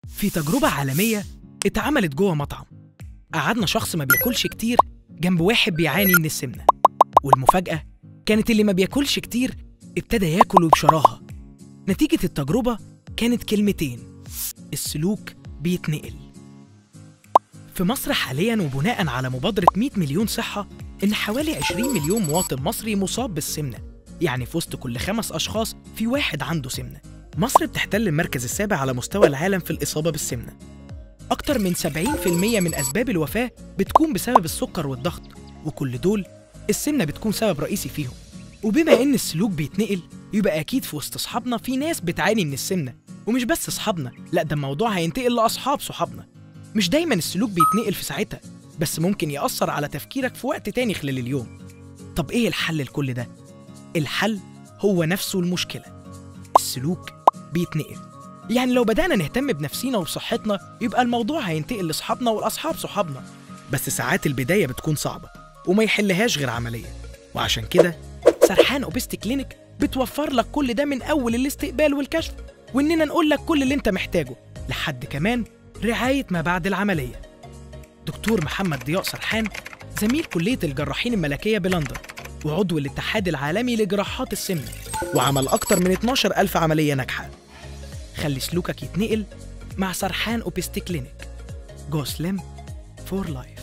في تجربة عالمية اتعملت جوه مطعم قعدنا شخص ما بياكلش كتير جنب واحد بيعاني من السمنة والمفاجأة كانت اللي ما بياكلش كتير ابتدى ياكل وبشراهة نتيجة التجربة كانت كلمتين السلوك بيتنقل في مصر حاليا وبناء على مبادرة 100 مليون صحة إن حوالي 20 مليون مواطن مصري مصاب بالسمنة يعني في وسط كل خمس أشخاص في واحد عنده سمنة مصر بتحتل المركز السابع على مستوى العالم في الإصابة بالسمنة أكتر من 70% من أسباب الوفاة بتكون بسبب السكر والضغط وكل دول السمنة بتكون سبب رئيسي فيهم وبما إن السلوك بيتنقل يبقى أكيد في وسط أصحابنا في ناس بتعاني من السمنة ومش بس أصحابنا لا ده الموضوع هينتقل لأصحاب صحابنا مش دايما السلوك بيتنقل في ساعتها بس ممكن يأثر على تفكيرك في وقت تاني خلال اليوم طب إيه الحل لكل ده؟ الحل هو نفسه المشكلة السلوك بيتنقل يعني لو بدأنا نهتم بنفسينا وبصحتنا يبقى الموضوع هينتقل لأصحابنا والأصحاب صحابنا بس ساعات البداية بتكون صعبة وما يحلهاش غير عملية وعشان كده سرحان أوبست كلينيك بتوفر لك كل ده من أول الاستقبال والكشف وإننا نقول لك كل اللي أنت محتاجه لحد كمان رعاية ما بعد العملية دكتور محمد ضياء سرحان زميل كلية الجراحين الملكية بلندن وعضو الاتحاد العالمي لجراحات السمنة وعمل أكتر من 12 ألف عملية ناجحة خلي سلوكك يتنقل مع سرحان أوبست كلينيك جو سليم فور لايف